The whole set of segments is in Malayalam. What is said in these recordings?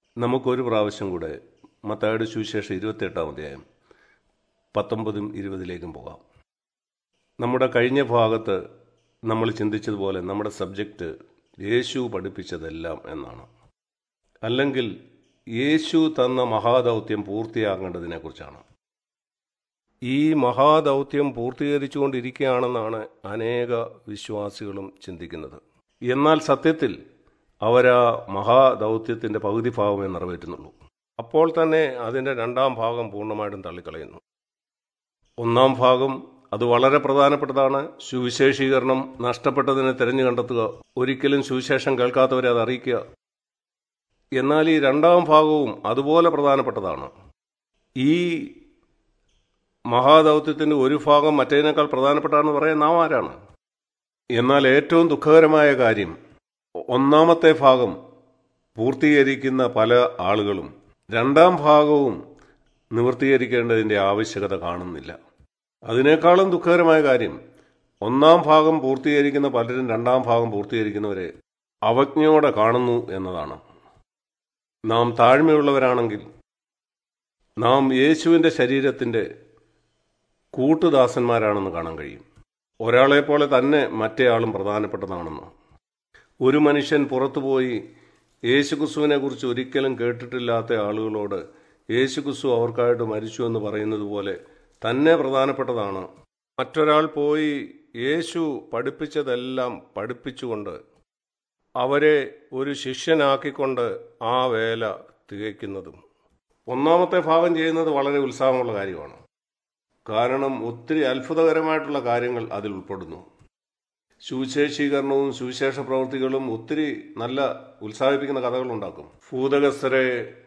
നമുക്കൊരു പ്രാവശ്യം കൂടെ മത്തായുടെ സുവിശേഷം ഇരുപത്തിയെട്ടാം അധ്യായം പത്തൊമ്പതും ഇരുപതിലേക്കും പോകാം നമ്മുടെ കഴിഞ്ഞ ഭാഗത്ത് നമ്മൾ ചിന്തിച്ചതുപോലെ നമ്മുടെ സബ്ജക്റ്റ് യേശു പഠിപ്പിച്ചതെല്ലാം എന്നാണ് അല്ലെങ്കിൽ യേശു തന്ന മഹാദൗത്യം പൂർത്തിയാകേണ്ടതിനെക്കുറിച്ചാണ് ഈ മഹാദൗത്യം പൂർത്തീകരിച്ചുകൊണ്ടിരിക്കുകയാണെന്നാണ് അനേക വിശ്വാസികളും ചിന്തിക്കുന്നത് എന്നാൽ സത്യത്തിൽ അവരാ മഹാദൗത്യത്തിൻ്റെ പകുതി ഭാഗമേ നിറവേറ്റുന്നുള്ളൂ അപ്പോൾ തന്നെ അതിൻ്റെ രണ്ടാം ഭാഗം പൂർണ്ണമായിട്ടും തള്ളിക്കളയുന്നു ഒന്നാം ഭാഗം അത് വളരെ പ്രധാനപ്പെട്ടതാണ് സുവിശേഷീകരണം നഷ്ടപ്പെട്ടതിനെ തിരഞ്ഞു കണ്ടെത്തുക ഒരിക്കലും സുവിശേഷം കേൾക്കാത്തവരെ അത് അറിയിക്കുക എന്നാൽ ഈ രണ്ടാം ഭാഗവും അതുപോലെ പ്രധാനപ്പെട്ടതാണ് ഈ മഹാദൗത്യത്തിൻ്റെ ഒരു ഭാഗം മറ്റേതിനേക്കാൾ പ്രധാനപ്പെട്ടാണെന്ന് പറയാൻ നാം ആരാണ് എന്നാൽ ഏറ്റവും ദുഃഖകരമായ കാര്യം ഒന്നാമത്തെ ഭാഗം പൂർത്തീകരിക്കുന്ന പല ആളുകളും രണ്ടാം ഭാഗവും നിവൃത്തീകരിക്കേണ്ടതിൻ്റെ ആവശ്യകത കാണുന്നില്ല അതിനേക്കാളും ദുഃഖകരമായ കാര്യം ഒന്നാം ഭാഗം പൂർത്തീകരിക്കുന്ന പലരും രണ്ടാം ഭാഗം പൂർത്തീകരിക്കുന്നവരെ അവജ്ഞയോടെ കാണുന്നു എന്നതാണ് നാം താഴ്മയുള്ളവരാണെങ്കിൽ നാം യേശുവിൻ്റെ ശരീരത്തിൻ്റെ കൂട്ടുദാസന്മാരാണെന്ന് കാണാൻ കഴിയും ഒരാളെപ്പോലെ തന്നെ മറ്റേയാളും പ്രധാനപ്പെട്ടതാണെന്ന് ഒരു മനുഷ്യൻ പുറത്തുപോയി യേശുക്രിസ്തുവിനെ കുറിച്ച് ഒരിക്കലും കേട്ടിട്ടില്ലാത്ത ആളുകളോട് യേശുക്രിസ്തു അവർക്കായിട്ട് മരിച്ചു എന്ന് പറയുന്നത് പോലെ തന്നെ പ്രധാനപ്പെട്ടതാണ് മറ്റൊരാൾ പോയി യേശു പഠിപ്പിച്ചതെല്ലാം പഠിപ്പിച്ചുകൊണ്ട് അവരെ ഒരു ശിഷ്യനാക്കിക്കൊണ്ട് ആ വേല തികയ്ക്കുന്നതും ഒന്നാമത്തെ ഭാഗം ചെയ്യുന്നത് വളരെ ഉത്സാഹമുള്ള കാര്യമാണ് കാരണം ഒത്തിരി അത്ഭുതകരമായിട്ടുള്ള കാര്യങ്ങൾ അതിൽ ഉൾപ്പെടുന്നു സുവിശേഷീകരണവും സുവിശേഷ പ്രവൃത്തികളും ഒത്തിരി നല്ല ഉത്സാഹിപ്പിക്കുന്ന കഥകൾ ഉണ്ടാക്കും ഭൂതഗസ്ഥരെ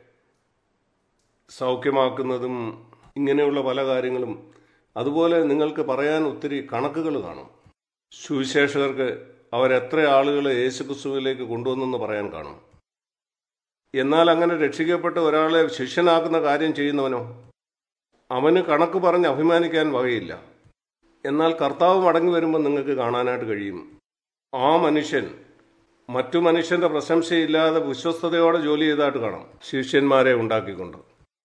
സൗഖ്യമാക്കുന്നതും ഇങ്ങനെയുള്ള പല കാര്യങ്ങളും അതുപോലെ നിങ്ങൾക്ക് പറയാൻ ഒത്തിരി കണക്കുകൾ കാണും സുവിശേഷകർക്ക് അവരെത്ര ആളുകളെ യേശുക്രിസ്തുവിലേക്ക് കൊണ്ടുവന്നെന്ന് പറയാൻ കാണും എന്നാൽ അങ്ങനെ രക്ഷിക്കപ്പെട്ട് ഒരാളെ ശിഷ്യനാക്കുന്ന കാര്യം ചെയ്യുന്നവനോ അവന് കണക്ക് പറഞ്ഞ് അഭിമാനിക്കാൻ വകയില്ല എന്നാൽ കർത്താവ് മടങ്ങി വരുമ്പോൾ നിങ്ങൾക്ക് കാണാനായിട്ട് കഴിയും ആ മനുഷ്യൻ മറ്റു മനുഷ്യന്റെ പ്രശംസയില്ലാതെ വിശ്വസ്തയോടെ ജോലി ചെയ്തായിട്ട് കാണാം ശിഷ്യന്മാരെ ഉണ്ടാക്കിക്കൊണ്ട്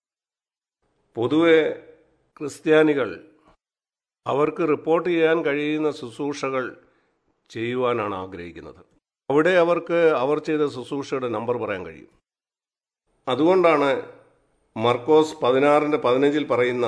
പൊതുവെ ക്രിസ്ത്യാനികൾ അവർക്ക് റിപ്പോർട്ട് ചെയ്യാൻ കഴിയുന്ന ശുശ്രൂഷകൾ ചെയ്യുവാനാണ് ആഗ്രഹിക്കുന്നത് അവിടെ അവർക്ക് അവർ ചെയ്ത ശുശ്രൂഷയുടെ നമ്പർ പറയാൻ കഴിയും അതുകൊണ്ടാണ് മർക്കോസ് പതിനാറിൻ്റെ പതിനഞ്ചിൽ പറയുന്ന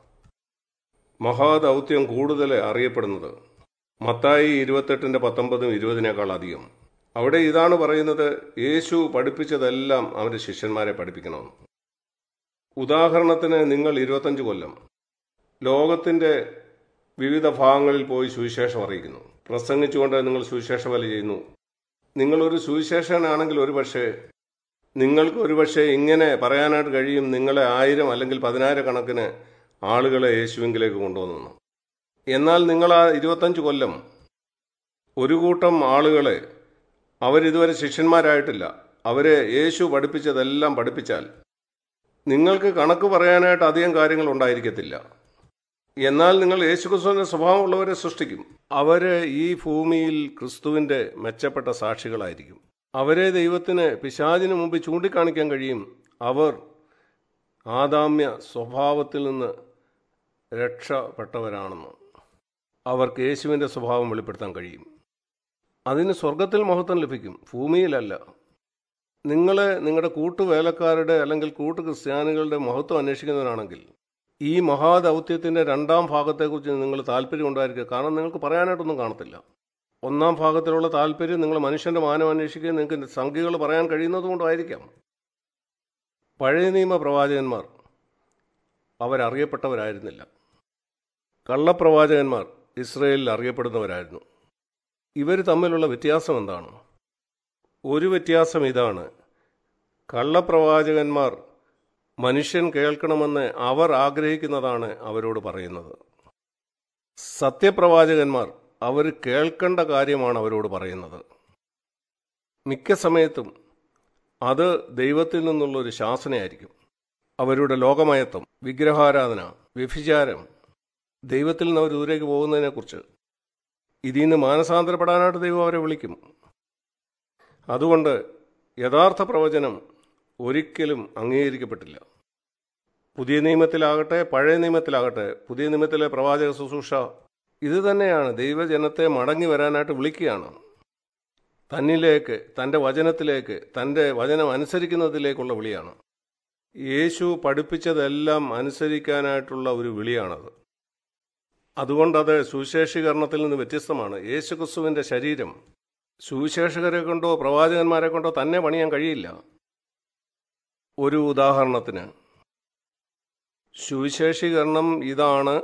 മഹാദൗത്യം കൂടുതൽ അറിയപ്പെടുന്നത് മത്തായി ഇരുപത്തെട്ടിൻ്റെ പത്തൊമ്പതും ഇരുപതിനേക്കാൾ അധികം അവിടെ ഇതാണ് പറയുന്നത് യേശു പഠിപ്പിച്ചതെല്ലാം അവൻ്റെ ശിഷ്യന്മാരെ പഠിപ്പിക്കണമെന്ന് ഉദാഹരണത്തിന് നിങ്ങൾ ഇരുപത്തഞ്ച് കൊല്ലം ലോകത്തിൻ്റെ വിവിധ ഭാഗങ്ങളിൽ പോയി സുവിശേഷം അറിയിക്കുന്നു പ്രസംഗിച്ചുകൊണ്ട് നിങ്ങൾ സുവിശേഷ വേല ചെയ്യുന്നു നിങ്ങളൊരു സുവിശേഷനാണെങ്കിൽ ഒരുപക്ഷെ നിങ്ങൾക്ക് ഒരുപക്ഷെ ഇങ്ങനെ പറയാനായിട്ട് കഴിയും നിങ്ങളെ ആയിരം അല്ലെങ്കിൽ പതിനായിരക്കണക്കിന് ആളുകളെ യേശുവിങ്കിലേക്ക് കൊണ്ടുവന്നു എന്നാൽ നിങ്ങൾ ആ ഇരുപത്തഞ്ച് കൊല്ലം ഒരു കൂട്ടം ആളുകളെ അവരിതുവരെ ശിഷ്യന്മാരായിട്ടില്ല അവരെ യേശു പഠിപ്പിച്ചതെല്ലാം പഠിപ്പിച്ചാൽ നിങ്ങൾക്ക് കണക്ക് പറയാനായിട്ട് അധികം കാര്യങ്ങൾ ഉണ്ടായിരിക്കത്തില്ല എന്നാൽ നിങ്ങൾ യേശുക്രിസ്തുവിന്റെ സ്വഭാവമുള്ളവരെ സൃഷ്ടിക്കും അവര് ഈ ഭൂമിയിൽ ക്രിസ്തുവിന്റെ മെച്ചപ്പെട്ട സാക്ഷികളായിരിക്കും അവരെ ദൈവത്തിന് പിശാചിന് മുമ്പ് ചൂണ്ടിക്കാണിക്കാൻ കഴിയും അവർ ആദാമ്യ സ്വഭാവത്തിൽ നിന്ന് രക്ഷപ്പെട്ടവരാണെന്ന് അവർക്ക് യേശുവിൻ്റെ സ്വഭാവം വെളിപ്പെടുത്താൻ കഴിയും അതിന് സ്വർഗത്തിൽ മഹത്വം ലഭിക്കും ഭൂമിയിലല്ല നിങ്ങൾ നിങ്ങളുടെ കൂട്ടുവേലക്കാരുടെ അല്ലെങ്കിൽ കൂട്ടു ക്രിസ്ത്യാനികളുടെ മഹത്വം അന്വേഷിക്കുന്നവരാണെങ്കിൽ ഈ മഹാദൗത്യത്തിൻ്റെ രണ്ടാം ഭാഗത്തെക്കുറിച്ച് നിങ്ങൾ താല്പര്യം ഉണ്ടായിരിക്കുക കാരണം നിങ്ങൾക്ക് പറയാനായിട്ടൊന്നും കാണത്തില്ല ഒന്നാം ഭാഗത്തിലുള്ള താല്പര്യം നിങ്ങൾ മനുഷ്യന്റെ മാനം അന്വേഷിക്കുകയും നിങ്ങൾക്ക് സംഖ്യകൾ പറയാൻ കഴിയുന്നതുകൊണ്ടായിരിക്കാം പഴയ നിയമ പ്രവാചകന്മാർ അവരറിയപ്പെട്ടവരായിരുന്നില്ല കള്ളപ്രവാചകന്മാർ ഇസ്രയേലിൽ അറിയപ്പെടുന്നവരായിരുന്നു ഇവർ തമ്മിലുള്ള വ്യത്യാസം എന്താണ് ഒരു വ്യത്യാസം ഇതാണ് കള്ളപ്രവാചകന്മാർ മനുഷ്യൻ കേൾക്കണമെന്ന് അവർ ആഗ്രഹിക്കുന്നതാണ് അവരോട് പറയുന്നത് സത്യപ്രവാചകന്മാർ അവർ കേൾക്കേണ്ട കാര്യമാണ് അവരോട് പറയുന്നത് മിക്ക സമയത്തും അത് ദൈവത്തിൽ നിന്നുള്ളൊരു ശാസനയായിരിക്കും അവരുടെ ലോകമയത്വം വിഗ്രഹാരാധന വ്യഭിചാരം ദൈവത്തിൽ നിന്ന് അവർ ദൂരേക്ക് പോകുന്നതിനെക്കുറിച്ച് ഇതിൽ നിന്ന് മാനസാന്തരപ്പെടാനായിട്ട് ദൈവം അവരെ വിളിക്കും അതുകൊണ്ട് യഥാർത്ഥ പ്രവചനം ഒരിക്കലും അംഗീകരിക്കപ്പെട്ടില്ല പുതിയ നിയമത്തിലാകട്ടെ പഴയ നിയമത്തിലാകട്ടെ പുതിയ നിയമത്തിലെ പ്രവാചക ശുശ്രൂഷ ഇത് തന്നെയാണ് ദൈവജനത്തെ മടങ്ങി വരാനായിട്ട് വിളിക്കുകയാണ് തന്നിലേക്ക് തൻ്റെ വചനത്തിലേക്ക് തൻ്റെ വചനം അനുസരിക്കുന്നതിലേക്കുള്ള വിളിയാണ് യേശു പഠിപ്പിച്ചതെല്ലാം അനുസരിക്കാനായിട്ടുള്ള ഒരു വിളിയാണത് അതുകൊണ്ടത് സുവിശേഷീകരണത്തിൽ നിന്ന് വ്യത്യസ്തമാണ് യേശു ക്രിസ്തുവിൻ്റെ ശരീരം സുവിശേഷകരെ കൊണ്ടോ പ്രവാചകന്മാരെ കൊണ്ടോ തന്നെ പണിയാൻ കഴിയില്ല ഒരു ഉദാഹരണത്തിന് സുവിശേഷീകരണം ഇതാണ്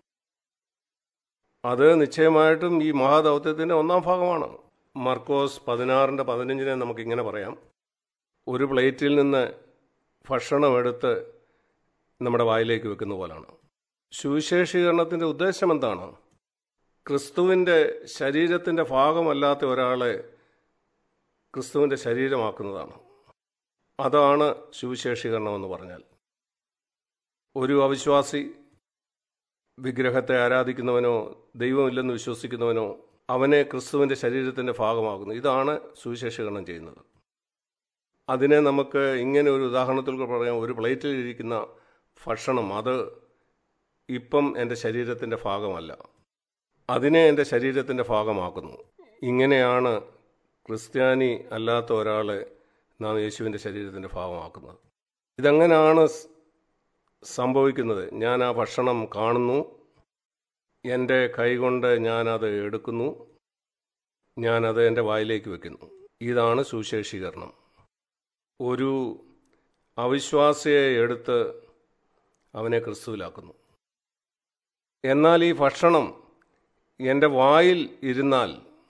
അത് നിശ്ചയമായിട്ടും ഈ മഹാദൗത്യത്തിൻ്റെ ഒന്നാം ഭാഗമാണ് മർക്കോസ് പതിനാറിൻ്റെ പതിനഞ്ചിനെ നമുക്കിങ്ങനെ പറയാം ഒരു പ്ലേറ്റിൽ നിന്ന് ഭക്ഷണം എടുത്ത് നമ്മുടെ വായിലേക്ക് വെക്കുന്ന പോലാണ് സുവിശേഷീകരണത്തിൻ്റെ ഉദ്ദേശം എന്താണ് ക്രിസ്തുവിൻ്റെ ശരീരത്തിൻ്റെ ഭാഗമല്ലാത്ത ഒരാളെ ക്രിസ്തുവിൻ്റെ ശരീരമാക്കുന്നതാണ് അതാണ് സുവിശേഷീകരണം എന്ന് പറഞ്ഞാൽ ഒരു അവിശ്വാസി വിഗ്രഹത്തെ ആരാധിക്കുന്നവനോ ദൈവമില്ലെന്ന് വിശ്വസിക്കുന്നവനോ അവനെ ക്രിസ്തുവിൻ്റെ ശരീരത്തിൻ്റെ ഭാഗമാകുന്നു ഇതാണ് സുവിശേഷീകരണം ചെയ്യുന്നത് അതിനെ നമുക്ക് ഇങ്ങനെ ഒരു ഉദാഹരണത്തിൽ കൂടെ പറയാം ഒരു പ്ലേറ്റിൽ ഇരിക്കുന്ന ഭക്ഷണം അത് ഇപ്പം എൻ്റെ ശരീരത്തിൻ്റെ ഭാഗമല്ല അതിനെ എൻ്റെ ശരീരത്തിൻ്റെ ഭാഗമാക്കുന്നു ഇങ്ങനെയാണ് ക്രിസ്ത്യാനി അല്ലാത്ത ഒരാളെ നാം യേശുവിൻ്റെ ശരീരത്തിൻ്റെ ഭാഗമാക്കുന്നത് ഇതെങ്ങനെയാണ് സ് സംഭവിക്കുന്നത് ഞാൻ ആ ഭക്ഷണം കാണുന്നു എൻ്റെ കൈകൊണ്ട് ഞാനത് എടുക്കുന്നു ഞാനത് എൻ്റെ വായിലേക്ക് വെക്കുന്നു ഇതാണ് സുശേഷീകരണം ഒരു അവിശ്വാസിയെ എടുത്ത് അവനെ ക്രിസ്തുവിലാക്കുന്നു എന്നാൽ ഈ ഭക്ഷണം എൻ്റെ വായിൽ ഇരുന്നാൽ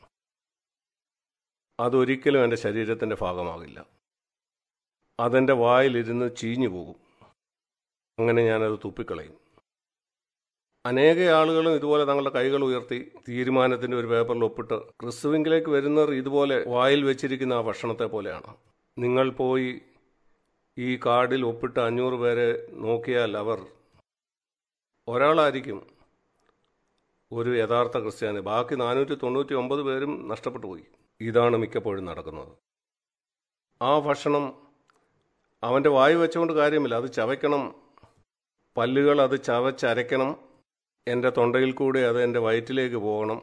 അതൊരിക്കലും എൻ്റെ ശരീരത്തിൻ്റെ ഭാഗമാകില്ല അതെൻ്റെ വായിലിരുന്ന് ചീഞ്ഞു പോകും അങ്ങനെ ഞാനത് തുപ്പിക്കളയും അനേക ആളുകളും ഇതുപോലെ തങ്ങളുടെ കൈകൾ ഉയർത്തി തീരുമാനത്തിൻ്റെ ഒരു പേപ്പറിൽ ഒപ്പിട്ട് ക്രിസ്തുവിങ്കിലേക്ക് വരുന്നവർ ഇതുപോലെ വായിൽ വെച്ചിരിക്കുന്ന ആ ഭക്ഷണത്തെ പോലെയാണ് നിങ്ങൾ പോയി ഈ കാർഡിൽ ഒപ്പിട്ട് അഞ്ഞൂറ് പേരെ നോക്കിയാൽ അവർ ഒരാളായിരിക്കും ഒരു യഥാർത്ഥ ക്രിസ്ത്യാനി ബാക്കി നാനൂറ്റി തൊണ്ണൂറ്റി ഒമ്പത് പേരും നഷ്ടപ്പെട്ടു പോയി ഇതാണ് മിക്കപ്പോഴും നടക്കുന്നത് ആ ഭക്ഷണം അവൻ്റെ വായു വെച്ചുകൊണ്ട് കാര്യമില്ല അത് ചവയ്ക്കണം പല്ലുകൾ അത് ചവച്ചരയ്ക്കണം എൻ്റെ തൊണ്ടയിൽ കൂടി അത് എൻ്റെ വയറ്റിലേക്ക് പോകണം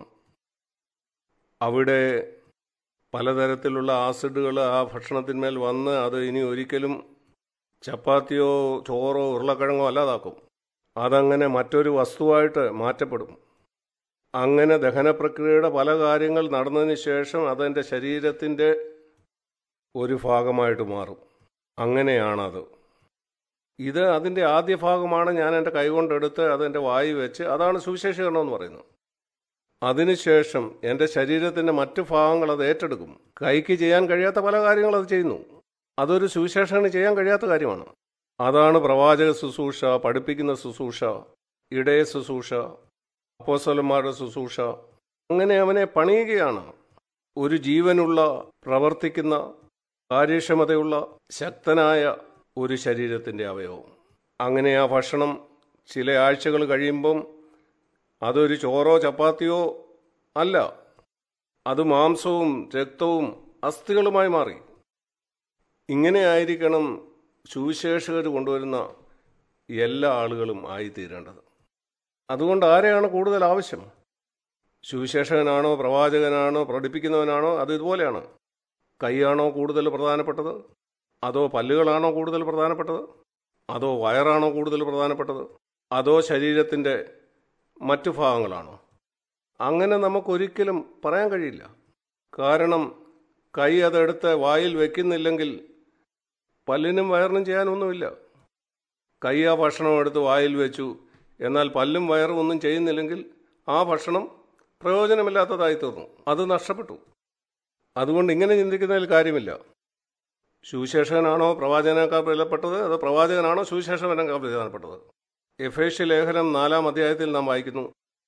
അവിടെ പലതരത്തിലുള്ള ആസിഡുകൾ ആ ഭക്ഷണത്തിന്മേൽ വന്ന് അത് ഇനി ഒരിക്കലും ചപ്പാത്തിയോ ചോറോ ഉരുളക്കിഴങ്ങോ അല്ലാതാക്കും അതങ്ങനെ മറ്റൊരു വസ്തുവായിട്ട് മാറ്റപ്പെടും അങ്ങനെ ദഹനപ്രക്രിയയുടെ പല കാര്യങ്ങൾ നടന്നതിന് ശേഷം അതെൻ്റെ ശരീരത്തിൻ്റെ ഒരു ഭാഗമായിട്ട് മാറും അങ്ങനെയാണത് ഇത് അതിൻ്റെ ആദ്യ ഭാഗമാണ് ഞാൻ എൻ്റെ കൈകൊണ്ടെടുത്ത് അതെൻ്റെ വായി വെച്ച് അതാണ് സുവിശേഷീകരണം എന്ന് പറയുന്നത് അതിനുശേഷം എൻ്റെ ശരീരത്തിൻ്റെ മറ്റു ഭാഗങ്ങൾ അത് ഏറ്റെടുക്കും കൈക്ക് ചെയ്യാൻ കഴിയാത്ത പല കാര്യങ്ങളും അത് ചെയ്യുന്നു അതൊരു സുവിശേഷകന് ചെയ്യാൻ കഴിയാത്ത കാര്യമാണ് അതാണ് പ്രവാചക ശുശ്രൂഷ പഠിപ്പിക്കുന്ന ശുശ്രൂഷ ഇടയ ശുശ്രൂഷ അപ്പോസ്വലന്മാരുടെ ശുശ്രൂഷ അങ്ങനെ അവനെ പണിയുകയാണ് ഒരു ജീവനുള്ള പ്രവർത്തിക്കുന്ന കാര്യക്ഷമതയുള്ള ശക്തനായ ഒരു ശരീരത്തിൻ്റെ അവയവം അങ്ങനെ ആ ഭക്ഷണം ചില ആഴ്ചകൾ കഴിയുമ്പം അതൊരു ചോറോ ചപ്പാത്തിയോ അല്ല അത് മാംസവും രക്തവും അസ്ഥികളുമായി മാറി ഇങ്ങനെ ആയിരിക്കണം സുവിശേഷകർ കൊണ്ടുവരുന്ന എല്ലാ ആളുകളും ആയിത്തീരേണ്ടത് അതുകൊണ്ട് ആരെയാണ് കൂടുതൽ ആവശ്യം സുവിശേഷകനാണോ പ്രവാചകനാണോ പഠിപ്പിക്കുന്നവനാണോ അത് ഇതുപോലെയാണ് കൈയാണോ കൂടുതൽ പ്രധാനപ്പെട്ടത് അതോ പല്ലുകളാണോ കൂടുതൽ പ്രധാനപ്പെട്ടത് അതോ വയറാണോ കൂടുതൽ പ്രധാനപ്പെട്ടത് അതോ ശരീരത്തിൻ്റെ മറ്റു ഭാഗങ്ങളാണോ അങ്ങനെ നമുക്കൊരിക്കലും പറയാൻ കഴിയില്ല കാരണം കൈ അതെടുത്ത് വായിൽ വെക്കുന്നില്ലെങ്കിൽ പല്ലിനും വയറിനും ചെയ്യാനൊന്നുമില്ല കൈ ആ ഭക്ഷണം എടുത്ത് വായിൽ വെച്ചു എന്നാൽ പല്ലും വയറും ഒന്നും ചെയ്യുന്നില്ലെങ്കിൽ ആ ഭക്ഷണം പ്രയോജനമില്ലാത്തതായി തീർന്നു അത് നഷ്ടപ്പെട്ടു അതുകൊണ്ട് ഇങ്ങനെ ചിന്തിക്കുന്നതിൽ കാര്യമില്ല സുവിശേഷകനാണോ പ്രവാചകനേക്കാൾ പ്രധാനപ്പെട്ടത് അതോ പ്രവാചകനാണോ സുവിശേഷകനേക്കാൾ പ്രധാനപ്പെട്ടത് എഫേഷ്യ ലേഖനം നാലാം അധ്യായത്തിൽ നാം വായിക്കുന്നു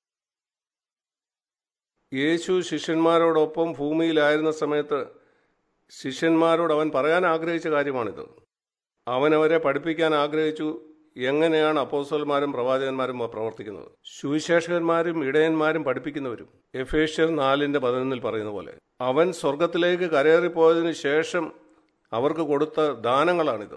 യേശു ശിഷ്യന്മാരോടൊപ്പം ഭൂമിയിലായിരുന്ന സമയത്ത് ശിഷ്യന്മാരോട് അവൻ പറയാൻ ആഗ്രഹിച്ച കാര്യമാണിത് അവൻ അവരെ പഠിപ്പിക്കാൻ ആഗ്രഹിച്ചു എങ്ങനെയാണ് അപ്പോസ്റ്റൽമാരും പ്രവാചകന്മാരും പ്രവർത്തിക്കുന്നത് സുവിശേഷകന്മാരും ഇടയന്മാരും പഠിപ്പിക്കുന്നവരും എഫേഷ്യർ നാലിന്റെ പതിനൊന്നിൽ പറയുന്ന പോലെ അവൻ സ്വർഗത്തിലേക്ക് കരയേറിപ്പോയതിനു ശേഷം അവർക്ക് കൊടുത്ത ദാനങ്ങളാണിത്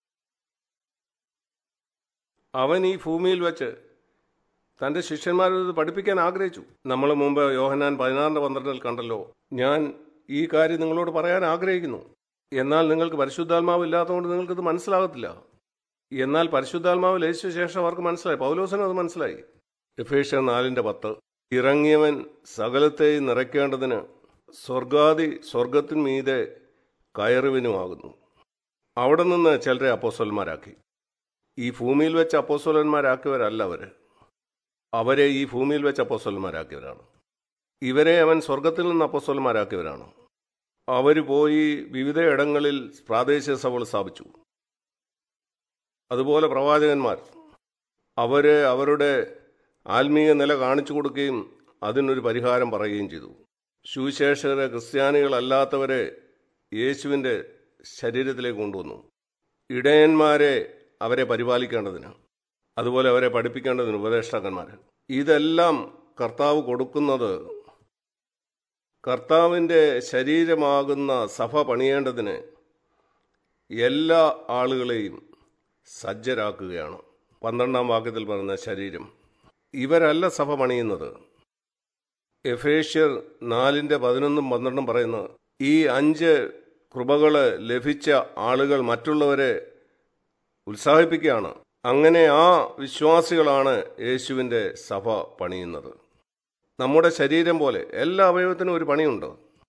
അവൻ ഈ ഭൂമിയിൽ വെച്ച് തൻ്റെ ശിഷ്യന്മാരത് പഠിപ്പിക്കാൻ ആഗ്രഹിച്ചു നമ്മൾ മുമ്പ് യോഹനാൻ പതിനാറിൻ്റെ പന്ത്രണ്ടിൽ കണ്ടല്ലോ ഞാൻ ഈ കാര്യം നിങ്ങളോട് പറയാൻ ആഗ്രഹിക്കുന്നു എന്നാൽ നിങ്ങൾക്ക് പരിശുദ്ധാത്മാവ് ഇല്ലാത്തതുകൊണ്ട് നിങ്ങൾക്കിത് മനസ്സിലാകത്തില്ല എന്നാൽ പരിശുദ്ധാത്മാവ് ലയിച്ച ശേഷം അവർക്ക് മനസ്സിലായി പൗലോസിനും അത് മനസ്സിലായി എഫേഷ്യ നാലിൻ്റെ പത്ത് ഇറങ്ങിയവൻ സകലത്തെയും നിറയ്ക്കേണ്ടതിന് സ്വർഗാദി സ്വർഗത്തിന്മീതെ കയറുവിനുമാകുന്നു അവിടെ നിന്ന് ചിലരെ അപ്പോസ്വലന്മാരാക്കി ഈ ഭൂമിയിൽ വെച്ച് അപ്പോസ്വലന്മാരാക്കിയവരല്ല അവർ അവരെ ഈ ഭൂമിയിൽ വെച്ച് അപ്പോസ്വലന്മാരാക്കിയവരാണ് ഇവരെ അവൻ സ്വർഗത്തിൽ നിന്ന് അപ്പോസ്വലന്മാരാക്കിയവരാണ് അവർ പോയി വിവിധ ഇടങ്ങളിൽ പ്രാദേശിക സഭകൾ സ്ഥാപിച്ചു അതുപോലെ പ്രവാചകന്മാർ അവര് അവരുടെ ആത്മീയ നില കാണിച്ചു കൊടുക്കുകയും അതിനൊരു പരിഹാരം പറയുകയും ചെയ്തു സുവിശേഷകരെ ക്രിസ്ത്യാനികളല്ലാത്തവരെ യേശുവിൻ്റെ ശരീരത്തിലേക്ക് കൊണ്ടുവന്നു ഇടയന്മാരെ അവരെ പരിപാലിക്കേണ്ടതിന് അതുപോലെ അവരെ പഠിപ്പിക്കേണ്ടതിന് ഉപദേഷ്ടാക്കന്മാർ ഇതെല്ലാം കർത്താവ് കൊടുക്കുന്നത് കർത്താവിൻ്റെ ശരീരമാകുന്ന സഭ പണിയേണ്ടതിന് എല്ലാ ആളുകളെയും സജ്ജരാക്കുകയാണ് പന്ത്രണ്ടാം വാക്യത്തിൽ പറഞ്ഞ ശരീരം ഇവരല്ല സഭ പണിയുന്നത് എഫേഷ്യർ നാലിൻ്റെ പതിനൊന്നും പന്ത്രണ്ടും പറയുന്ന ഈ അഞ്ച് കൃപകൾ ലഭിച്ച ആളുകൾ മറ്റുള്ളവരെ ഉത്സാഹിപ്പിക്കുകയാണ് അങ്ങനെ ആ വിശ്വാസികളാണ് യേശുവിൻ്റെ സഭ പണിയുന്നത് നമ്മുടെ ശരീരം പോലെ എല്ലാ അവയവത്തിനും ഒരു പണിയുണ്ട്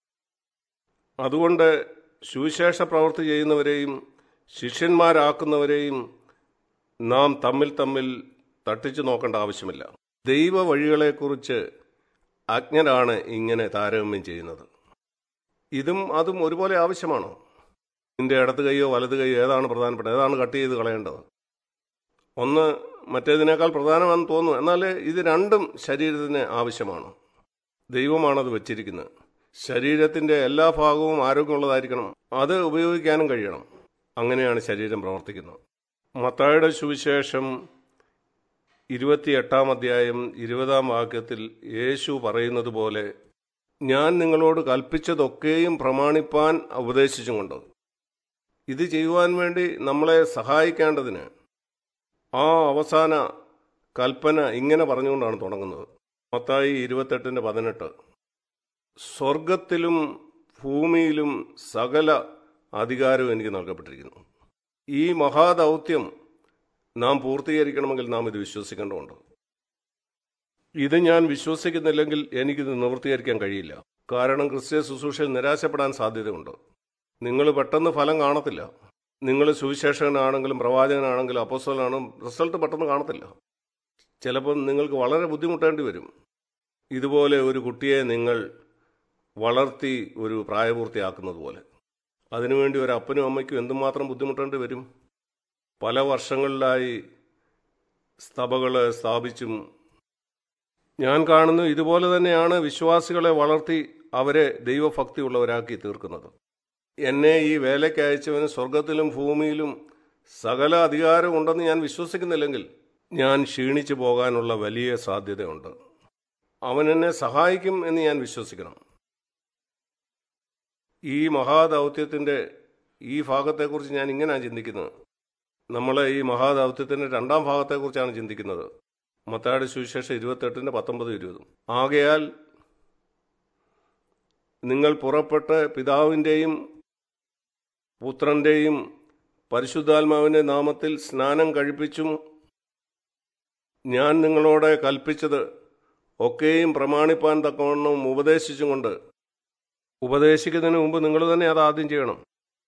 അതുകൊണ്ട് സുവിശേഷ പ്രവൃത്തി ചെയ്യുന്നവരെയും ശിഷ്യന്മാരാക്കുന്നവരെയും നാം തമ്മിൽ തമ്മിൽ തട്ടിച്ചു നോക്കേണ്ട ആവശ്യമില്ല ദൈവ വഴികളെക്കുറിച്ച് അജ്ഞരാണ് ഇങ്ങനെ താരതമ്യം ചെയ്യുന്നത് ഇതും അതും ഒരുപോലെ ആവശ്യമാണോ നിന്റെ ഇടത് കൈയോ വലത് കൈയോ ഏതാണ് പ്രധാനപ്പെട്ടത് ഏതാണ് കട്ട് ചെയ്ത് കളയേണ്ടത് ഒന്ന് മറ്റേതിനേക്കാൾ പ്രധാനമാണെന്ന് തോന്നുന്നു എന്നാൽ ഇത് രണ്ടും ശരീരത്തിന് ആവശ്യമാണ് ദൈവമാണത് വച്ചിരിക്കുന്നത് ശരീരത്തിൻ്റെ എല്ലാ ഭാഗവും ആരോഗ്യമുള്ളതായിരിക്കണം അത് ഉപയോഗിക്കാനും കഴിയണം അങ്ങനെയാണ് ശരീരം പ്രവർത്തിക്കുന്നത് മത്തായുടെ സുവിശേഷം ഇരുപത്തിയെട്ടാം അധ്യായം ഇരുപതാം വാക്യത്തിൽ യേശു പറയുന്നത് പോലെ ഞാൻ നിങ്ങളോട് കൽപ്പിച്ചതൊക്കെയും പ്രമാണിപ്പാൻ ഉപദേശിച്ചുകൊണ്ട് ഇത് ചെയ്യുവാൻ വേണ്ടി നമ്മളെ സഹായിക്കേണ്ടതിന് ആ അവസാന കൽപ്പന ഇങ്ങനെ പറഞ്ഞുകൊണ്ടാണ് തുടങ്ങുന്നത് മത്തായി ഇരുപത്തെട്ടിൻ്റെ പതിനെട്ട് സ്വർഗത്തിലും ഭൂമിയിലും സകല അധികാരവും എനിക്ക് നൽകപ്പെട്ടിരിക്കുന്നു ഈ മഹാദൗത്യം നാം പൂർത്തീകരിക്കണമെങ്കിൽ നാം ഇത് വിശ്വസിക്കേണ്ടതുണ്ട് ഇത് ഞാൻ വിശ്വസിക്കുന്നില്ലെങ്കിൽ എനിക്കിത് നിവൃത്തീകരിക്കാൻ കഴിയില്ല കാരണം ക്രിസ്ത്യ ശുശ്രൂഷയിൽ നിരാശപ്പെടാൻ സാധ്യതയുണ്ട് നിങ്ങൾ പെട്ടെന്ന് ഫലം കാണത്തില്ല നിങ്ങൾ സുവിശേഷകനാണെങ്കിലും പ്രവാചകനാണെങ്കിലും അപ്പോസ്റ്റലാണെങ്കിലും റിസൾട്ട് പെട്ടെന്ന് കാണത്തില്ല ചിലപ്പോൾ നിങ്ങൾക്ക് വളരെ ബുദ്ധിമുട്ടേണ്ടി വരും ഇതുപോലെ ഒരു കുട്ടിയെ നിങ്ങൾ വളർത്തി ഒരു പ്രായപൂർത്തിയാക്കുന്നത് പോലെ അതിനുവേണ്ടി ഒരു അപ്പനും അമ്മയ്ക്കും എന്തുമാത്രം ബുദ്ധിമുട്ടേണ്ടി വരും പല വർഷങ്ങളിലായി സ്തഭകൾ സ്ഥാപിച്ചും ഞാൻ കാണുന്നു ഇതുപോലെ തന്നെയാണ് വിശ്വാസികളെ വളർത്തി അവരെ ദൈവഭക്തിയുള്ളവരാക്കി തീർക്കുന്നത് എന്നെ ഈ വേലയ്ക്ക് അയച്ചവന് സ്വർഗത്തിലും ഭൂമിയിലും സകല അധികാരവും ഉണ്ടെന്ന് ഞാൻ വിശ്വസിക്കുന്നില്ലെങ്കിൽ ഞാൻ ക്ഷീണിച്ചു പോകാനുള്ള വലിയ സാധ്യതയുണ്ട് അവൻ എന്നെ സഹായിക്കും എന്ന് ഞാൻ വിശ്വസിക്കണം ഈ മഹാദൗത്യത്തിൻ്റെ ഈ ഭാഗത്തെക്കുറിച്ച് ഞാൻ ഇങ്ങനെയാണ് ചിന്തിക്കുന്നത് നമ്മൾ ഈ മഹാദൗത്യത്തിൻ്റെ രണ്ടാം ഭാഗത്തെക്കുറിച്ചാണ് ചിന്തിക്കുന്നത് മത്തായുടെ സുവിശേഷം ഇരുപത്തെട്ടിൻ്റെ പത്തൊമ്പത് ഇരുപതും ആകയാൽ നിങ്ങൾ പുറപ്പെട്ട് പിതാവിൻ്റെയും പുത്രൻ്റെയും പരിശുദ്ധാത്മാവിൻ്റെ നാമത്തിൽ സ്നാനം കഴിപ്പിച്ചും ഞാൻ നിങ്ങളോട് കൽപ്പിച്ചത് ഒക്കെയും പ്രമാണിപ്പാൻ തക്കവണ്ണം ഉപദേശിച്ചും കൊണ്ട് ഉപദേശിക്കുന്നതിന് മുമ്പ് നിങ്ങൾ തന്നെ അത് ആദ്യം ചെയ്യണം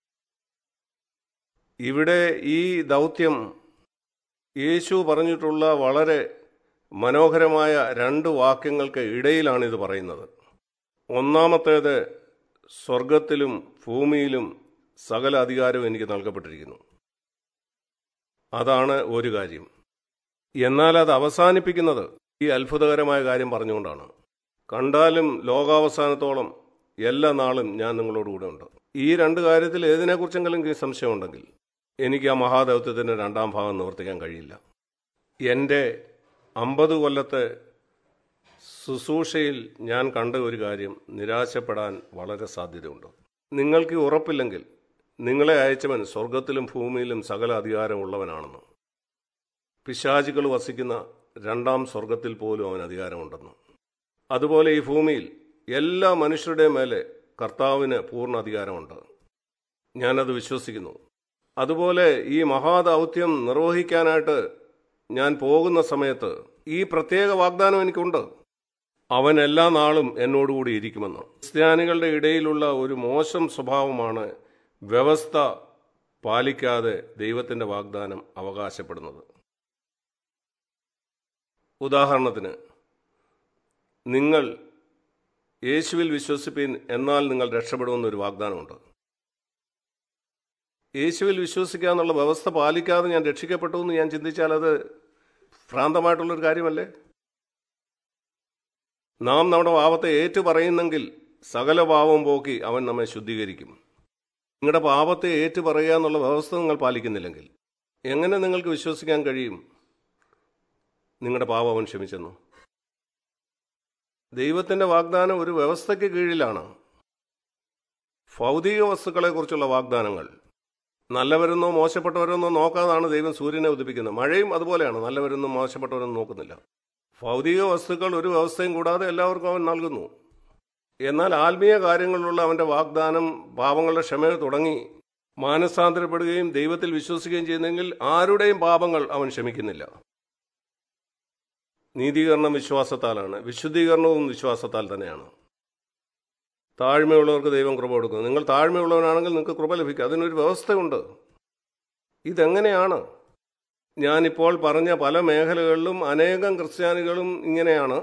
ഇവിടെ ഈ ദൗത്യം യേശു പറഞ്ഞിട്ടുള്ള വളരെ മനോഹരമായ രണ്ട് വാക്യങ്ങൾക്ക് ഇടയിലാണ് ഇത് പറയുന്നത് ഒന്നാമത്തേത് സ്വർഗത്തിലും ഭൂമിയിലും സകല അധികാരവും എനിക്ക് നൽകപ്പെട്ടിരിക്കുന്നു അതാണ് ഒരു കാര്യം എന്നാൽ അത് അവസാനിപ്പിക്കുന്നത് ഈ അത്ഭുതകരമായ കാര്യം പറഞ്ഞുകൊണ്ടാണ് കണ്ടാലും ലോകാവസാനത്തോളം എല്ലാ നാളും ഞാൻ നിങ്ങളോട് കൂടെ ഉണ്ട് ഈ രണ്ട് കാര്യത്തിൽ ഏതിനെക്കുറിച്ചെങ്കിലും എനിക്ക് സംശയമുണ്ടെങ്കിൽ എനിക്ക് ആ മഹാദൗത്യത്തിൻ്റെ രണ്ടാം ഭാഗം നിവർത്തിക്കാൻ കഴിയില്ല എൻ്റെ അമ്പത് കൊല്ലത്തെ ശുശ്രൂഷയിൽ ഞാൻ കണ്ട ഒരു കാര്യം നിരാശപ്പെടാൻ വളരെ സാധ്യതയുണ്ട് നിങ്ങൾക്ക് ഉറപ്പില്ലെങ്കിൽ നിങ്ങളെ അയച്ചവൻ സ്വർഗത്തിലും ഭൂമിയിലും സകല അധികാരമുള്ളവനാണെന്ന് പിശാചുകൾ വസിക്കുന്ന രണ്ടാം സ്വർഗത്തിൽ പോലും അവൻ അധികാരമുണ്ടെന്ന് അതുപോലെ ഈ ഭൂമിയിൽ എല്ലാ മനുഷ്യരുടെയും മേലെ കർത്താവിന് പൂർണ്ണ അധികാരമുണ്ട് ഞാനത് വിശ്വസിക്കുന്നു അതുപോലെ ഈ മഹാദൗത്യം നിർവഹിക്കാനായിട്ട് ഞാൻ പോകുന്ന സമയത്ത് ഈ പ്രത്യേക വാഗ്ദാനം എനിക്കുണ്ട് അവൻ എല്ലാ നാളും എന്നോടുകൂടി ഇരിക്കുമെന്ന് ക്രിസ്ത്യാനികളുടെ ഇടയിലുള്ള ഒരു മോശം സ്വഭാവമാണ് വ്യവസ്ഥ പാലിക്കാതെ ദൈവത്തിൻ്റെ വാഗ്ദാനം അവകാശപ്പെടുന്നത് ഉദാഹരണത്തിന് നിങ്ങൾ യേശുവിൽ വിശ്വസിപ്പീൻ എന്നാൽ നിങ്ങൾ രക്ഷപ്പെടുമെന്നൊരു വാഗ്ദാനമുണ്ട് യേശുവിൽ വിശ്വസിക്കുക എന്നുള്ള വ്യവസ്ഥ പാലിക്കാതെ ഞാൻ രക്ഷിക്കപ്പെട്ടു എന്ന് ഞാൻ ചിന്തിച്ചാൽ അത് ഭ്രാന്തമായിട്ടുള്ളൊരു കാര്യമല്ലേ നാം നമ്മുടെ പാപത്തെ ഏറ്റു പറയുന്നെങ്കിൽ സകല പാവം പോക്കി അവൻ നമ്മെ ശുദ്ധീകരിക്കും നിങ്ങളുടെ പാപത്തെ ഏറ്റു പറയുക എന്നുള്ള വ്യവസ്ഥ നിങ്ങൾ പാലിക്കുന്നില്ലെങ്കിൽ എങ്ങനെ നിങ്ങൾക്ക് വിശ്വസിക്കാൻ കഴിയും നിങ്ങളുടെ പാപം അവൻ ക്ഷമിച്ചെന്നു ദൈവത്തിൻ്റെ വാഗ്ദാനം ഒരു വ്യവസ്ഥയ്ക്ക് കീഴിലാണ് ഭൗതിക വസ്തുക്കളെക്കുറിച്ചുള്ള വാഗ്ദാനങ്ങൾ നല്ലവരെന്നോ മോശപ്പെട്ടവരെന്നോ നോക്കാതാണ് ദൈവം സൂര്യനെ ഉദിപ്പിക്കുന്നത് മഴയും അതുപോലെയാണ് നല്ലവരെന്നും മോശപ്പെട്ടവരെന്നും നോക്കുന്നില്ല ഭൗതിക വസ്തുക്കൾ ഒരു വ്യവസ്ഥയും കൂടാതെ എല്ലാവർക്കും അവൻ നൽകുന്നു എന്നാൽ ആത്മീയ കാര്യങ്ങളിലുള്ള അവൻ്റെ വാഗ്ദാനം പാപങ്ങളുടെ ക്ഷമ തുടങ്ങി മാനസാന്തരപ്പെടുകയും ദൈവത്തിൽ വിശ്വസിക്കുകയും ചെയ്യുന്നെങ്കിൽ ആരുടെയും പാപങ്ങൾ അവൻ ക്ഷമിക്കുന്നില്ല നീതീകരണം വിശ്വാസത്താലാണ് വിശുദ്ധീകരണവും വിശ്വാസത്താൽ തന്നെയാണ് താഴ്മയുള്ളവർക്ക് ദൈവം കൃപ കൊടുക്കും നിങ്ങൾ താഴ്മയുള്ളവനാണെങ്കിൽ നിങ്ങൾക്ക് കൃപ ലഭിക്കും അതിനൊരു വ്യവസ്ഥയുണ്ട് ഇതെങ്ങനെയാണ് ഞാനിപ്പോൾ പറഞ്ഞ പല മേഖലകളിലും അനേകം ക്രിസ്ത്യാനികളും ഇങ്ങനെയാണ്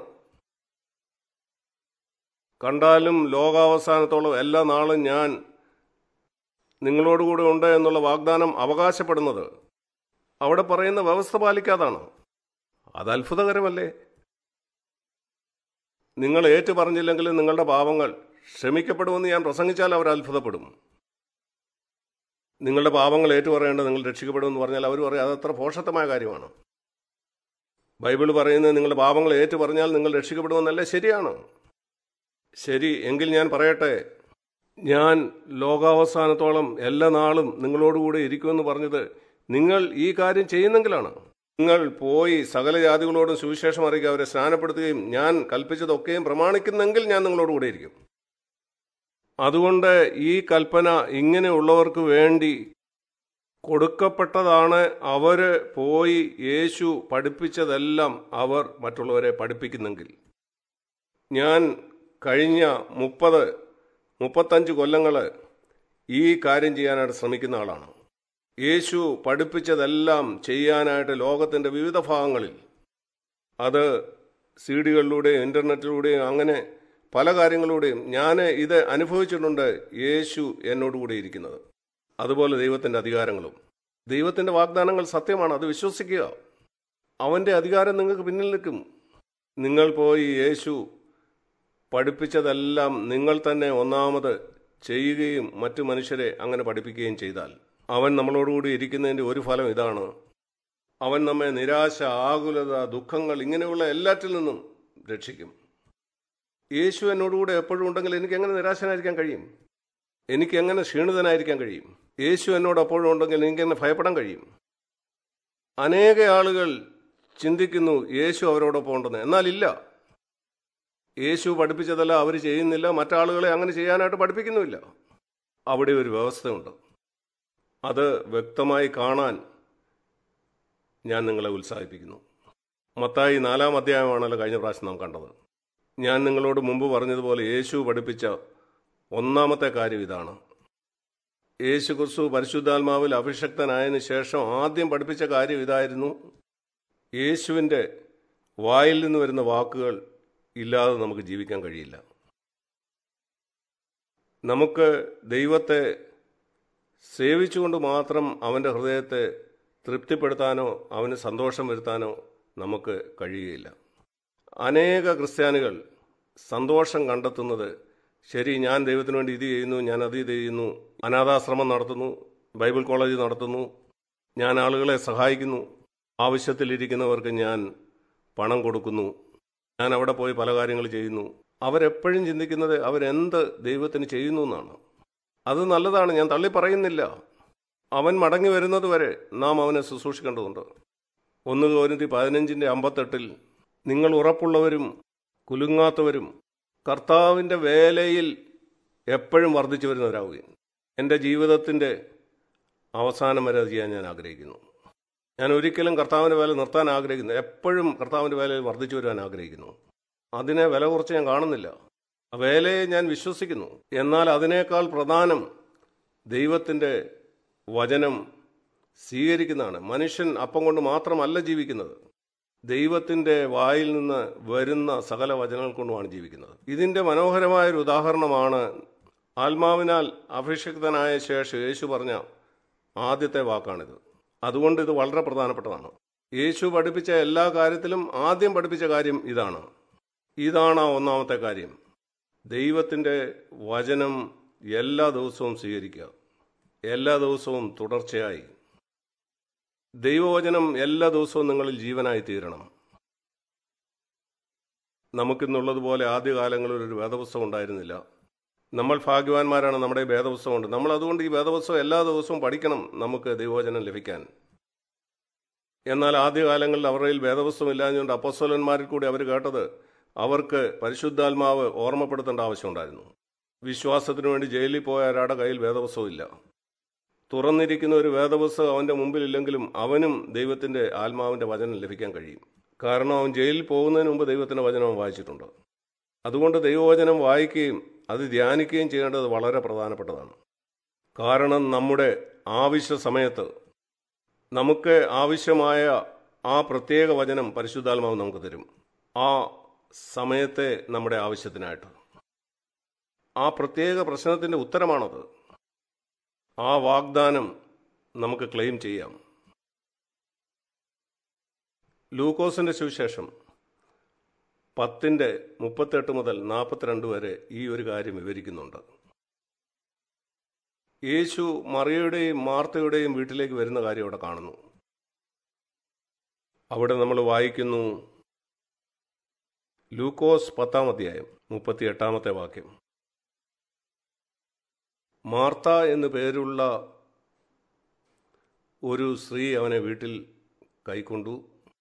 കണ്ടാലും ലോകാവസാനത്തോളം എല്ലാ നാളും ഞാൻ നിങ്ങളോടുകൂടെ ഉണ്ട് എന്നുള്ള വാഗ്ദാനം അവകാശപ്പെടുന്നത് അവിടെ പറയുന്ന വ്യവസ്ഥ പാലിക്കാതാണ് അത് അത്ഭുതകരമല്ലേ നിങ്ങൾ ഏറ്റു പറഞ്ഞില്ലെങ്കിൽ നിങ്ങളുടെ പാപങ്ങൾ ക്ഷമിക്കപ്പെടുമെന്ന് ഞാൻ പ്രസംഗിച്ചാൽ അവർ അത്ഭുതപ്പെടും നിങ്ങളുടെ പാപങ്ങൾ ഏറ്റുപറയേണ്ടത് നിങ്ങൾ രക്ഷിക്കപ്പെടുമെന്ന് പറഞ്ഞാൽ അവർ പറയും അതത്ര പോഷത്വമായ കാര്യമാണ് ബൈബിൾ പറയുന്നത് നിങ്ങളുടെ പാപങ്ങൾ ഏറ്റു പറഞ്ഞാൽ നിങ്ങൾ രക്ഷിക്കപ്പെടുമെന്നല്ലേ ശരിയാണ് ശരി എങ്കിൽ ഞാൻ പറയട്ടെ ഞാൻ ലോകാവസാനത്തോളം എല്ലാ നാളും നിങ്ങളോടുകൂടെ ഇരിക്കുമെന്ന് പറഞ്ഞത് നിങ്ങൾ ഈ കാര്യം ചെയ്യുന്നെങ്കിലാണ് നിങ്ങൾ പോയി സകല ജാതികളോടും സുവിശേഷം അറിയിക്കുക അവരെ സ്നാനപ്പെടുത്തുകയും ഞാൻ കൽപ്പിച്ചതൊക്കെയും പ്രമാണിക്കുന്നെങ്കിൽ ഞാൻ നിങ്ങളോടുകൂടെ ഇരിക്കും അതുകൊണ്ട് ഈ കൽപ്പന ഇങ്ങനെയുള്ളവർക്ക് വേണ്ടി കൊടുക്കപ്പെട്ടതാണ് അവർ പോയി യേശു പഠിപ്പിച്ചതെല്ലാം അവർ മറ്റുള്ളവരെ പഠിപ്പിക്കുന്നെങ്കിൽ ഞാൻ കഴിഞ്ഞ മുപ്പത് മുപ്പത്തഞ്ച് കൊല്ലങ്ങൾ ഈ കാര്യം ചെയ്യാനായിട്ട് ശ്രമിക്കുന്ന ആളാണ് യേശു പഠിപ്പിച്ചതെല്ലാം ചെയ്യാനായിട്ട് ലോകത്തിൻ്റെ വിവിധ ഭാഗങ്ങളിൽ അത് സി ഡികളിലൂടെയും ഇൻ്റർനെറ്റിലൂടെയും അങ്ങനെ പല കാര്യങ്ങളിലൂടെയും ഞാൻ ഇത് അനുഭവിച്ചിട്ടുണ്ട് യേശു എന്നോടുകൂടി ഇരിക്കുന്നത് അതുപോലെ ദൈവത്തിൻ്റെ അധികാരങ്ങളും ദൈവത്തിൻ്റെ വാഗ്ദാനങ്ങൾ സത്യമാണ് അത് വിശ്വസിക്കുക അവൻ്റെ അധികാരം നിങ്ങൾക്ക് പിന്നിൽ നിൽക്കും നിങ്ങൾ പോയി യേശു പഠിപ്പിച്ചതെല്ലാം നിങ്ങൾ തന്നെ ഒന്നാമത് ചെയ്യുകയും മറ്റു മനുഷ്യരെ അങ്ങനെ പഠിപ്പിക്കുകയും ചെയ്താൽ അവൻ നമ്മളോടുകൂടി ഇരിക്കുന്നതിൻ്റെ ഒരു ഫലം ഇതാണ് അവൻ നമ്മെ നിരാശ ആകുലത ദുഃഖങ്ങൾ ഇങ്ങനെയുള്ള എല്ലാറ്റിൽ നിന്നും രക്ഷിക്കും യേശു എന്നോടുകൂടെ എപ്പോഴും ഉണ്ടെങ്കിൽ എനിക്ക് എങ്ങനെ നിരാശനായിരിക്കാൻ കഴിയും എനിക്ക് എങ്ങനെ ക്ഷീണിതനായിരിക്കാൻ കഴിയും യേശു എന്നോട് എപ്പോഴും ഉണ്ടെങ്കിൽ എനിക്ക് എങ്ങനെ ഭയപ്പെടാൻ കഴിയും അനേക ആളുകൾ ചിന്തിക്കുന്നു യേശു അവരോടൊപ്പം ഉണ്ടെന്ന് എന്നാൽ ഇല്ല യേശു പഠിപ്പിച്ചതല്ല അവർ ചെയ്യുന്നില്ല മറ്റാളുകളെ അങ്ങനെ ചെയ്യാനായിട്ട് പഠിപ്പിക്കുന്നുമില്ല അവിടെ ഒരു വ്യവസ്ഥയുണ്ട് അത് വ്യക്തമായി കാണാൻ ഞാൻ നിങ്ങളെ ഉത്സാഹിപ്പിക്കുന്നു മത്തായി നാലാം അധ്യായമാണല്ലോ കഴിഞ്ഞ പ്രാവശ്യം നാം കണ്ടത് ഞാൻ നിങ്ങളോട് മുമ്പ് പറഞ്ഞതുപോലെ യേശു പഠിപ്പിച്ച ഒന്നാമത്തെ കാര്യം ഇതാണ് യേശു ക്രിസ്തു പരിശുദ്ധാത്മാവിൽ അഭിഷക്തനായതിനു ശേഷം ആദ്യം പഠിപ്പിച്ച കാര്യം ഇതായിരുന്നു യേശുവിൻ്റെ വായിൽ നിന്ന് വരുന്ന വാക്കുകൾ ഇല്ലാതെ നമുക്ക് ജീവിക്കാൻ കഴിയില്ല നമുക്ക് ദൈവത്തെ സേവിച്ചുകൊണ്ട് മാത്രം അവൻ്റെ ഹൃദയത്തെ തൃപ്തിപ്പെടുത്താനോ അവന് സന്തോഷം വരുത്താനോ നമുക്ക് കഴിയുകയില്ല അനേക ക്രിസ്ത്യാനികൾ സന്തോഷം കണ്ടെത്തുന്നത് ശരി ഞാൻ ദൈവത്തിന് വേണ്ടി ഇത് ചെയ്യുന്നു ഞാൻ അത് ഇത് ചെയ്യുന്നു അനാഥാശ്രമം നടത്തുന്നു ബൈബിൾ കോളേജ് നടത്തുന്നു ഞാൻ ആളുകളെ സഹായിക്കുന്നു ആവശ്യത്തിലിരിക്കുന്നവർക്ക് ഞാൻ പണം കൊടുക്കുന്നു ഞാൻ അവിടെ പോയി പല കാര്യങ്ങൾ ചെയ്യുന്നു അവരെപ്പോഴും ചിന്തിക്കുന്നത് അവരെന്ത് ദൈവത്തിന് ചെയ്യുന്നു എന്നാണ് അത് നല്ലതാണ് ഞാൻ തള്ളി പറയുന്നില്ല അവൻ മടങ്ങി വരുന്നത് വരെ നാം അവനെ ശുശ്രൂഷിക്കേണ്ടതുണ്ട് ഒന്ന് കോരിന്തി പതിനഞ്ചിൻ്റെ അമ്പത്തെട്ടിൽ നിങ്ങൾ ഉറപ്പുള്ളവരും കുലുങ്ങാത്തവരും കർത്താവിൻ്റെ വേലയിൽ എപ്പോഴും വർദ്ധിച്ചു വരുന്നവരാവുകയും എൻ്റെ ജീവിതത്തിൻ്റെ അവസാനം വരെ അത് ചെയ്യാൻ ഞാൻ ആഗ്രഹിക്കുന്നു ഞാൻ ഒരിക്കലും കർത്താവിൻ്റെ വേല നിർത്താൻ ആഗ്രഹിക്കുന്നു എപ്പോഴും കർത്താവിൻ്റെ വേലയിൽ വർദ്ധിച്ചു വരുവാൻ ആഗ്രഹിക്കുന്നു അതിനെ വില കുറച്ച് ഞാൻ കാണുന്നില്ല ആ വേലയെ ഞാൻ വിശ്വസിക്കുന്നു എന്നാൽ അതിനേക്കാൾ പ്രധാനം ദൈവത്തിൻ്റെ വചനം സ്വീകരിക്കുന്നതാണ് മനുഷ്യൻ അപ്പം കൊണ്ട് മാത്രമല്ല ജീവിക്കുന്നത് ദൈവത്തിൻ്റെ വായിൽ നിന്ന് വരുന്ന സകല വചനങ്ങൾ കൊണ്ടുമാണ് ജീവിക്കുന്നത് ഇതിൻ്റെ മനോഹരമായൊരു ഉദാഹരണമാണ് ആത്മാവിനാൽ അഭിഷിക്തനായ ശേഷം യേശു പറഞ്ഞ ആദ്യത്തെ വാക്കാണിത് അതുകൊണ്ട് ഇത് വളരെ പ്രധാനപ്പെട്ടതാണ് യേശു പഠിപ്പിച്ച എല്ലാ കാര്യത്തിലും ആദ്യം പഠിപ്പിച്ച കാര്യം ഇതാണ് ഇതാണ് ആ ഒന്നാമത്തെ കാര്യം ദൈവത്തിൻ്റെ വചനം എല്ലാ ദിവസവും സ്വീകരിക്കുക എല്ലാ ദിവസവും തുടർച്ചയായി ദൈവവചനം എല്ലാ ദിവസവും നിങ്ങളിൽ ജീവനായി തീരണം നമുക്കിന്നുള്ളതുപോലെ ആദ്യകാലങ്ങളിൽ ഒരു വേദപുസ്തകം ഉണ്ടായിരുന്നില്ല നമ്മൾ ഭാഗ്യവാന്മാരാണ് നമ്മുടെ ഈ വേദപുസ്തകം ഉണ്ട് നമ്മൾ അതുകൊണ്ട് ഈ വേദപുസ്തകം എല്ലാ ദിവസവും പഠിക്കണം നമുക്ക് ദൈവവചനം ലഭിക്കാൻ എന്നാൽ ആദ്യകാലങ്ങളിൽ അവരുടെ കയ്യിൽ വേദപുസ്തകം ഇല്ലാഞ്ഞുകൊണ്ട് അപ്പസ്വലന്മാരിൽ കൂടി അവർ കേട്ടത് അവർക്ക് പരിശുദ്ധാത്മാവ് ഓർമ്മപ്പെടുത്തേണ്ട ആവശ്യമുണ്ടായിരുന്നു വിശ്വാസത്തിനു വേണ്ടി ജയിലിൽ പോയ ഒരാളുടെ കയ്യിൽ വേദപുസ്തകം ഇല്ല തുറന്നിരിക്കുന്ന ഒരു വേദപുസ്തകം അവൻ്റെ മുമ്പിലില്ലെങ്കിലും അവനും ദൈവത്തിൻ്റെ ആത്മാവിൻ്റെ വചനം ലഭിക്കാൻ കഴിയും കാരണം അവൻ ജയിലിൽ പോകുന്നതിന് മുമ്പ് ദൈവത്തിൻ്റെ വചനം അവൻ വായിച്ചിട്ടുണ്ട് അതുകൊണ്ട് ദൈവവചനം വായിക്കുകയും അത് ധ്യാനിക്കുകയും ചെയ്യേണ്ടത് വളരെ പ്രധാനപ്പെട്ടതാണ് കാരണം നമ്മുടെ ആവശ്യ സമയത്ത് നമുക്ക് ആവശ്യമായ ആ പ്രത്യേക വചനം പരിശുദ്ധാത്മാവ് നമുക്ക് തരും ആ സമയത്തെ നമ്മുടെ ആവശ്യത്തിനായിട്ട് ആ പ്രത്യേക പ്രശ്നത്തിൻ്റെ ഉത്തരമാണത് ആ വാഗ്ദാനം നമുക്ക് ക്ലെയിം ചെയ്യാം ലൂക്കോസിന്റെ സുവിശേഷം പത്തിൻ്റെ മുപ്പത്തെട്ട് മുതൽ നാൽപ്പത്തിരണ്ട് വരെ ഈ ഒരു കാര്യം വിവരിക്കുന്നുണ്ട് യേശു മറിയയുടെയും മാർത്തയുടെയും വീട്ടിലേക്ക് വരുന്ന കാര്യം അവിടെ കാണുന്നു അവിടെ നമ്മൾ വായിക്കുന്നു ലൂക്കോസ് പത്താം അധ്യായം മുപ്പത്തി എട്ടാമത്തെ വാക്യം മാർത്ത എന്നു പേരുള്ള ഒരു സ്ത്രീ അവനെ വീട്ടിൽ കൈക്കൊണ്ടു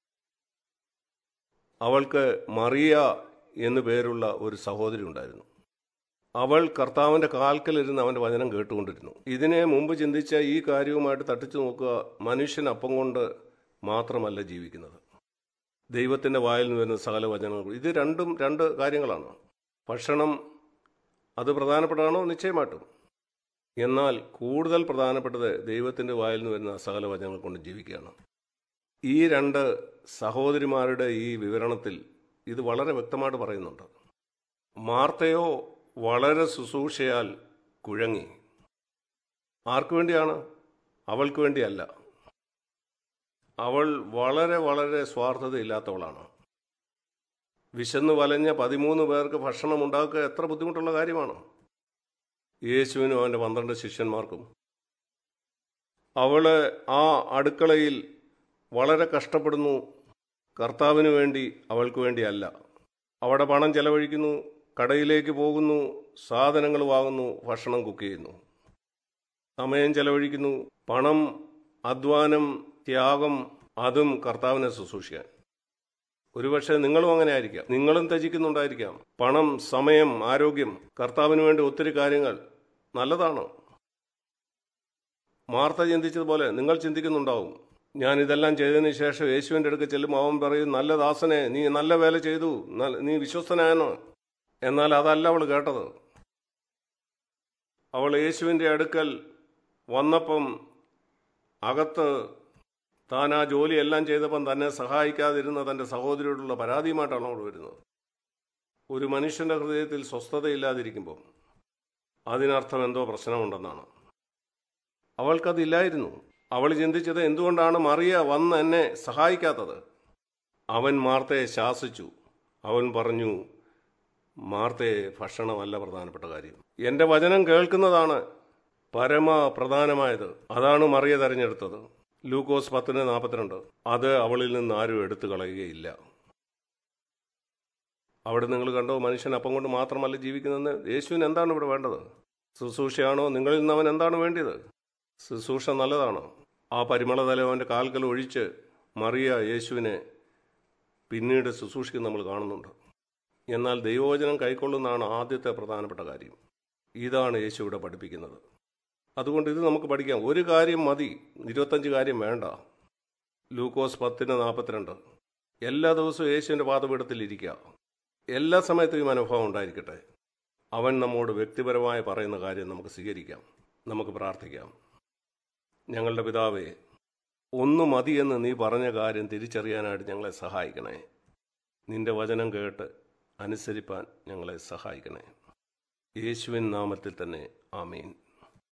അവൾക്ക് മറിയ എന്നു പേരുള്ള ഒരു സഹോദരി ഉണ്ടായിരുന്നു അവൾ കർത്താവിൻ്റെ കാൽക്കലിരുന്ന് അവൻ്റെ വചനം കേട്ടുകൊണ്ടിരുന്നു ഇതിനെ മുമ്പ് ചിന്തിച്ച ഈ കാര്യവുമായിട്ട് തട്ടിച്ചു നോക്കുക മനുഷ്യൻ അപ്പം കൊണ്ട് മാത്രമല്ല ജീവിക്കുന്നത് ദൈവത്തിൻ്റെ വായിൽ നിന്ന് വരുന്ന സകല വചനങ്ങൾ ഇത് രണ്ടും രണ്ട് കാര്യങ്ങളാണ് ഭക്ഷണം അത് പ്രധാനപ്പെട്ടതാണോ നിശ്ചയമായിട്ടും എന്നാൽ കൂടുതൽ പ്രധാനപ്പെട്ടത് ദൈവത്തിൻ്റെ വായിൽ നിന്ന് വരുന്ന സകല വചനങ്ങൾ കൊണ്ട് ജീവിക്കുകയാണ് ഈ രണ്ട് സഹോദരിമാരുടെ ഈ വിവരണത്തിൽ ഇത് വളരെ വ്യക്തമായിട്ട് പറയുന്നുണ്ട് മാർത്തയോ വളരെ ശുശ്രൂഷയാൽ കുഴങ്ങി ആർക്കു വേണ്ടിയാണ് അവൾക്ക് വേണ്ടിയല്ല അവൾ വളരെ വളരെ സ്വാർത്ഥതയില്ലാത്തവളാണ് വിശന്ന് വലഞ്ഞ പതിമൂന്ന് പേർക്ക് ഭക്ഷണം ഉണ്ടാക്കുക എത്ര ബുദ്ധിമുട്ടുള്ള കാര്യമാണ് യേശുവിനും അവൻ്റെ പന്ത്രണ്ട് ശിഷ്യന്മാർക്കും അവള് ആ അടുക്കളയിൽ വളരെ കഷ്ടപ്പെടുന്നു കർത്താവിന് വേണ്ടി അവൾക്ക് വേണ്ടിയല്ല അവിടെ പണം ചെലവഴിക്കുന്നു കടയിലേക്ക് പോകുന്നു സാധനങ്ങൾ വാങ്ങുന്നു ഭക്ഷണം കുക്ക് ചെയ്യുന്നു സമയം ചെലവഴിക്കുന്നു പണം അധ്വാനം ത്യാഗം അതും കർത്താവിനെ ശുശ്രൂഷിക്കാൻ ഒരുപക്ഷെ നിങ്ങളും അങ്ങനെ ആയിരിക്കാം നിങ്ങളും ത്യജിക്കുന്നുണ്ടായിരിക്കാം പണം സമയം ആരോഗ്യം കർത്താവിന് വേണ്ടി ഒത്തിരി കാര്യങ്ങൾ നല്ലതാണ് മാർത്ത ചിന്തിച്ചതുപോലെ നിങ്ങൾ ചിന്തിക്കുന്നുണ്ടാവും ഞാൻ ഇതെല്ലാം ചെയ്തതിന് ശേഷം യേശുവിൻ്റെ അടുക്ക് ചെല്ലുമ്പോൾ അവൻ പറയും നല്ല ദാസനെ നീ നല്ല വേല ചെയ്തു നീ വിശ്വസ്തനായെന്ന് എന്നാൽ അതല്ല അവൾ കേട്ടത് അവൾ യേശുവിൻ്റെ അടുക്കൽ വന്നപ്പം അകത്ത് താൻ ആ ജോലിയെല്ലാം ചെയ്തപ്പം തന്നെ സഹായിക്കാതിരുന്ന തൻ്റെ സഹോദരിയോടുള്ള പരാതിയുമായിട്ടാണ് അവൾ വരുന്നത് ഒരു മനുഷ്യൻ്റെ ഹൃദയത്തിൽ സ്വസ്ഥതയില്ലാതിരിക്കുമ്പോൾ അതിനർത്ഥം എന്തോ പ്രശ്നമുണ്ടെന്നാണ് അവൾക്കതില്ലായിരുന്നു അവൾ ചിന്തിച്ചത് എന്തുകൊണ്ടാണ് മറിയ വന്ന് എന്നെ സഹായിക്കാത്തത് അവൻ മാർത്തയെ ശാസിച്ചു അവൻ പറഞ്ഞു മാർത്തയെ ഭക്ഷണമല്ല പ്രധാനപ്പെട്ട കാര്യം എൻ്റെ വചനം കേൾക്കുന്നതാണ് പരമ പ്രധാനമായത് അതാണ് മറിയ തെരഞ്ഞെടുത്തത് ലൂക്കോസ് പത്തിന് നാൽപ്പത്തിരണ്ട് അത് അവളിൽ നിന്ന് ആരും എടുത്തു കളയുകയില്ല അവിടെ നിങ്ങൾ കണ്ടോ മനുഷ്യൻ അപ്പം കൊണ്ട് മാത്രമല്ല ജീവിക്കുന്നതെന്ന് യേശുവിന് എന്താണ് ഇവിടെ വേണ്ടത് ശുശ്രൂഷയാണോ നിങ്ങളിൽ നിന്ന് അവൻ എന്താണ് വേണ്ടത് ശുശ്രൂഷ നല്ലതാണ് ആ പരിമളതലം അവൻ്റെ കാൽക്കൽ ഒഴിച്ച് മറിയ യേശുവിനെ പിന്നീട് ശുശ്രൂഷിക്കുന്ന നമ്മൾ കാണുന്നുണ്ട് എന്നാൽ ദൈവവചനം കൈക്കൊള്ളുന്നതാണ് ആദ്യത്തെ പ്രധാനപ്പെട്ട കാര്യം ഇതാണ് യേശു ഇവിടെ പഠിപ്പിക്കുന്നത് അതുകൊണ്ട് ഇത് നമുക്ക് പഠിക്കാം ഒരു കാര്യം മതി ഇരുപത്തഞ്ച് കാര്യം വേണ്ട ലൂക്കോസ് പത്തിന് നാൽപ്പത്തിരണ്ട് എല്ലാ ദിവസവും യേശുവിൻ്റെ പാതപീഠത്തിൽ ഇരിക്കുക എല്ലാ സമയത്തും ഈ മനോഭാവം ഉണ്ടായിരിക്കട്ടെ അവൻ നമ്മോട് വ്യക്തിപരമായി പറയുന്ന കാര്യം നമുക്ക് സ്വീകരിക്കാം നമുക്ക് പ്രാർത്ഥിക്കാം ഞങ്ങളുടെ പിതാവേ ഒന്ന് മതിയെന്ന് നീ പറഞ്ഞ കാര്യം തിരിച്ചറിയാനായിട്ട് ഞങ്ങളെ സഹായിക്കണേ നിന്റെ വചനം കേട്ട് അനുസരിപ്പാൻ ഞങ്ങളെ സഹായിക്കണേ യേശുവിൻ നാമത്തിൽ തന്നെ ആമീൻ